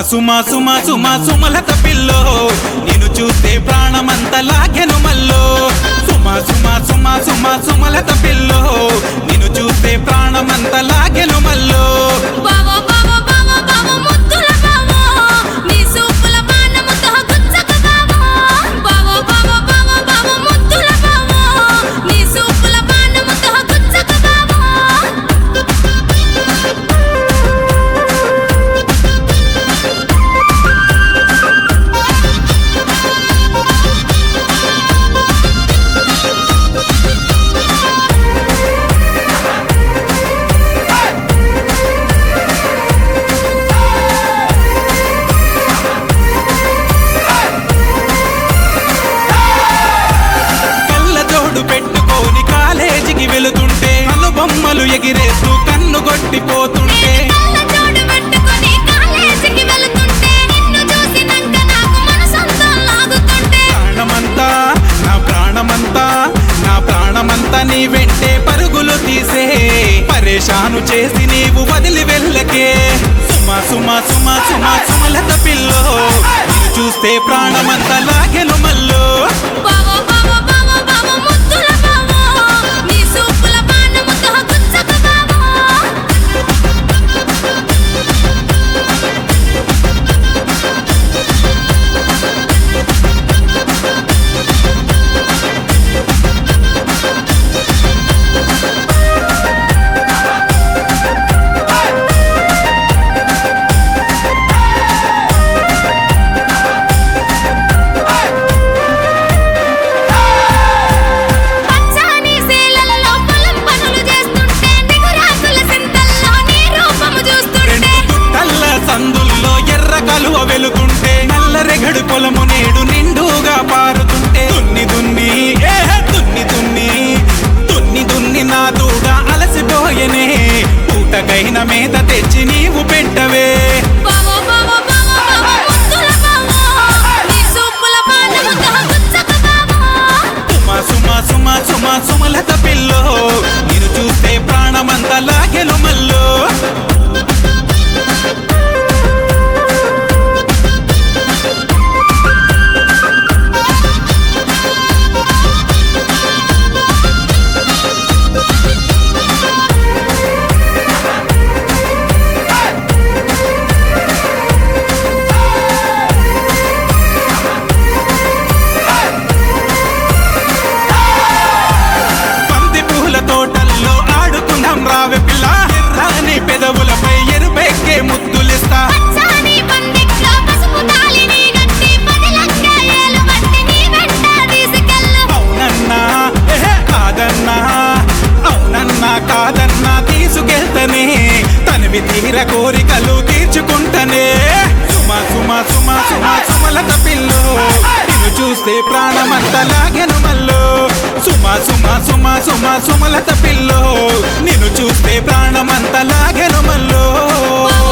సుమా సుమా సుమా Sumalatha pillow నిన్ను చూస్తే ప్రాణమంత లాగెను మల్లో సుమా సుమా సుమా సుమా సుమలత పిల్లో నిన్ను చూస్తే ప్రాణమంత లాగెను మల్లో బావో బావో బావో బావో ముద్దుల బావో నీ సూపుల బాణముతో గుచ్చక బావో బావో బావో బావో బావో ముద్దుల బావో నీ సూపుల బాణముతో గుచ్చక బావో కళ్ళ జోడు పెట్టుకొని కాలేజీకి వెళుతుంటే బొమ్మలు ఎగిరేస్తూ కన్ను కొట్టిపోతుంటే కళ్ళ జోడు పెట్టుకొని కాలేజీకి వెళుతుంటే నిన్ను చూసినంక నాకు మనసంతా లాగుతుంటే ప్రాణమంతా నా ప్రాణమంతా నా ప్రాణమంతా నీ వెంటే పరుగులు తీసే పరేషాను చేసి నీవు వదిలి వెళ్ళకే సుమా సుమా సుమా సుమా సుమలత పిల్లో నిన్ను చూస్తే ప్రాణమంతా లాగెను మల్లో బావో బావో బావో బావో ముద్దుల బావో నీ సూపుల బాణముతో గుచ్చక బావో పచ్చని సేలల్లో పొలం పనులు చేస్తుంటే నిగురాకుల సింతల్లో నీ రూపము చూస్తుంటే రెండు గుట్టల్ల సందుల్లో ఎర్ర కలువ వెలుగుంటే నల్ల రెగడు పొలము నేడు నిండుగా పారుతుంటే దున్ని దున్ని ఏ దున్ని దున్ని దున్ని దున్ని నా దూడ అలసిపోయనే పూటకైన మీద తెచ్చి నీవు పెట్టవే బావో బావో బావో బావో ముద్దుల బావో నీ సూపుల బాణముతో గుచ్చక బావో సుమా సుమా సుమా సుమా సుమలత పిల్లో నేను చూస్తే ప్రాణమంతా లాగెను మల్లో బంతి పూల తోటల్లో ఆడుకుందాం రావే పిల్ల ఎర్రాని పెదవులపై ఎరుపెక్కే ముద్దులిస్తా పచ్చని పందిట్లో పసుపు తాళిని గట్టి పదిలంగా ఏలు పట్టి నీ వెంట తీసుకెళ్ళు అవునన్నా ఎహె, కాదన్నా అవునన్నా కాదన్నా తీసుకెళ్తనే తనివి తీర కోరికలు తీర్చుకుంటనే సుమా సుమా సుమా సుమా సుమలత పిల్లో నిన్ను చూస్తే ప్రాణమంతా లాగెను మల్లో సుమా సుమా సుమా సుమా సుమలత పిల్లో నిన్ను చూస్తే ప్రాణమంతా లాగెను మల్లో